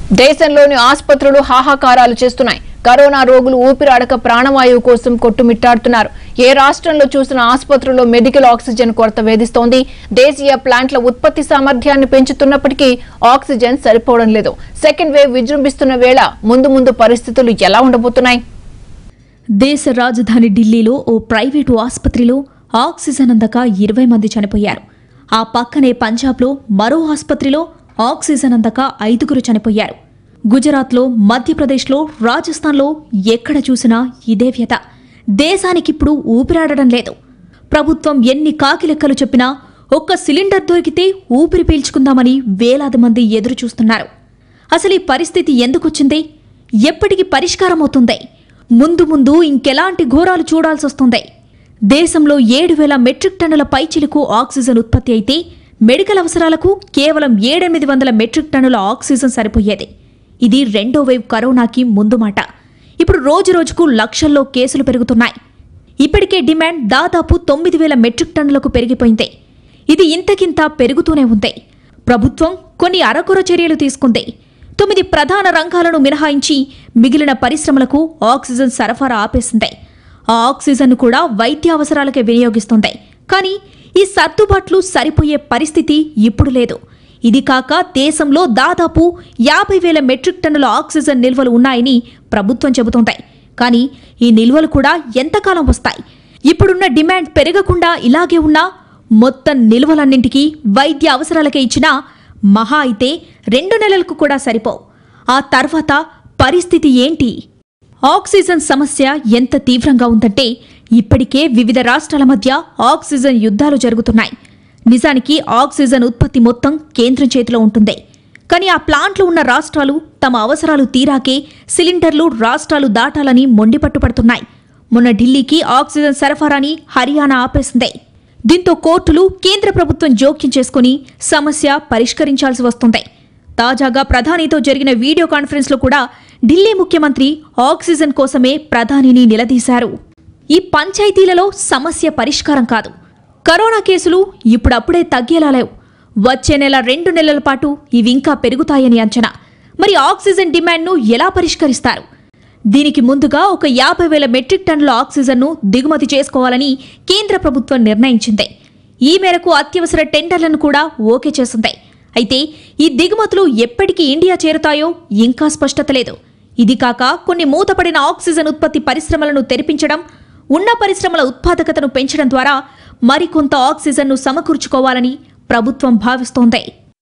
దేశంలోని ఆసుపత్రులు హాహాకారాలు చేస్తున్నాయి కరోనా రోగులు ఊపిరాడక ప్రాణవాయువు కోసం కొట్టుమిట్టాడుతున్నారు ఏ రాష్ట్రంలో చూసిన ఆసుపత్రుల్లో మెడికల్ ఆక్సిజన్ కొరత వేధిస్తోంది దేశీయ ప్లాంట్ల ఉత్పత్తి సామర్థ్యాన్ని పెంచుతున్నప్పటికీ ఆక్సిజన్ సరిపోవడం లేదు సెకండ్ వేవ్ విజృంభిస్తున్న వేళ ముందు ముందు పరిస్థితులు ఎలా ఉండబోతున్నాయి దేశ రాజధాని ఢిల్లీలో ఓ ప్రైవేటు ఆసుపత్రిలో ఆక్సిజన్ అందక ఇరవై మంది చనిపోయారు ఆ పక్కనే పంజాబ్లో మరో ఆసుపత్రిలో ఆక్సిజన్ అందక ఐదుగురు చనిపోయారు గుజరాత్లో మధ్యప్రదేశ్లో రాజస్థాన్లో ఎక్కడ చూసినా ఇదే వ్యత దేశానికిప్పుడు ఊపిరాడడం లేదు ప్రభుత్వం ఎన్ని కాకిలెక్కలు చెప్పినా ఒక్క సిలిండర్ దొరికితే ఊపిరి పీల్చుకుందామని వేలాది మంది ఎదురు చూస్తున్నారు అసలు ఈ పరిస్థితి ఎందుకొచ్చింది ఎప్పటికి పరిష్కారం అవుతుంది ముందు ముందు ఇంకెలాంటి ఘోరాలు చూడాల్సి వస్తుంది దేశంలో ఏడు వేల మెట్రిక్ టన్నుల పైచిలకు ఆక్సిజన్ ఉత్పత్తి అయితే మెడికల్ అవసరాలకు కేవలం ఏడెనిమిది వందల మెట్రిక్ టన్నుల ఆక్సిజన్ సరిపోయేది ఇది రెండో వేవ్ కరోనాకి ముందు మాట ఇప్పుడు రోజు రోజుకు లక్షల్లో కేసులు పెరుగుతున్నాయి ఇప్పటికే డిమాండ్ దాదాపు తొమ్మిది వేల మెట్రిక్ టన్నులకు పెరిగిపోయింది ఇది ఇంతకింత పెరుగుతూనే ఉంది ప్రభుత్వం కొన్ని అరకొర చర్యలు తీసుకుంది తొమ్మిది ప్రధాన రంగాలను మినహాయించి మిగిలిన పరిశ్రమలకు ఆక్సిజన్ సరఫరా ఆపేసింది ఆ ఆక్సిజన్ కూడా వైద్య అవసరాలకే వినియోగిస్తుంది కానీ ఈ సర్దుబాట్లు సరిపోయే పరిస్థితి ఇప్పుడు లేదు ఇది కాక దేశంలో దాదాపు యాభై వేల మెట్రిక్ టన్నుల ఆక్సిజన్ నిల్వలు ఉన్నాయని ప్రభుత్వం చెబుతోంది కానీ ఈ నిల్వలు కూడా ఎంతకాలం వస్తాయి ఇప్పుడున్న డిమాండ్ పెరగకుండా ఇలాగే ఉన్నా మొత్తం నిల్వలన్నింటికీ వైద్య అవసరాలకే ఇచ్చినా మహా అయితే రెండు నెలలకు కూడా సరిపోవు ఆ తర్వాత పరిస్థితి ఏంటి ఆక్సిజన్ సమస్య ఎంత తీవ్రంగా ఉందంటే ఇప్పటికే వివిధ రాష్ట్రాల మధ్య ఆక్సిజన్ యుద్ధాలు జరుగుతున్నాయి నిజానికి ఆక్సిజన్ ఉత్పత్తి మొత్తం కేంద్రం చేతిలో ఉంటుంది కానీ ఆ ప్లాంట్లు ఉన్న రాష్ట్రాలు తమ అవసరాలు తీరాకే సిలిండర్లు రాష్ట్రాలు దాటాలని మొండిపట్టుపడుతున్నాయి మొన్న ఢిల్లీకి ఆక్సిజన్ సరఫరాని హర్యానా ఆపేసింది దీంతో కోర్టులు కేంద్ర ప్రభుత్వం జోక్యం చేసుకుని సమస్య పరిష్కరించాల్సి వస్తుంది తాజాగా ప్రధానితో జరిగిన వీడియో కాన్ఫరెన్స్లో కూడా ఢిల్లీ ముఖ్యమంత్రి ఆక్సిజన్ కోసమే ప్రధానిని నిలదీశారు ఈ పంచాయతీలలో సమస్య పరిష్కారం కాదు కరోనా కేసులు ఇప్పుడప్పుడే తగ్గేలా లేవు వచ్చే నెల రెండు నెలల పాటు ఇవి ఇంకా పెరుగుతాయని అంచనా మరి ఆక్సిజన్ డిమాండ్ను ఎలా పరిష్కరిస్తారు దీనికి ముందుగా ఒక యాభై వేల మెట్రిక్ టన్నుల ఆక్సిజన్ను దిగుమతి చేసుకోవాలని కేంద్ర ప్రభుత్వం నిర్ణయించింది ఈ మేరకు అత్యవసర టెండర్లను కూడా ఓకే చేసింది అయితే ఈ దిగుమతులు ఎప్పటికి ఇండియా చేరుతాయో ఇంకా స్పష్టత లేదు ఇది కాక కొన్ని మూతపడిన ఆక్సిజన్ ఉత్పత్తి పరిశ్రమలను తెరిపించడం ఉన్న పరిశ్రమల ఉత్పాదకతను పెంచడం ద్వారా మరికొంత ఆక్సిజన్ను సమకూర్చుకోవాలని ప్రభుత్వం భావిస్తోంది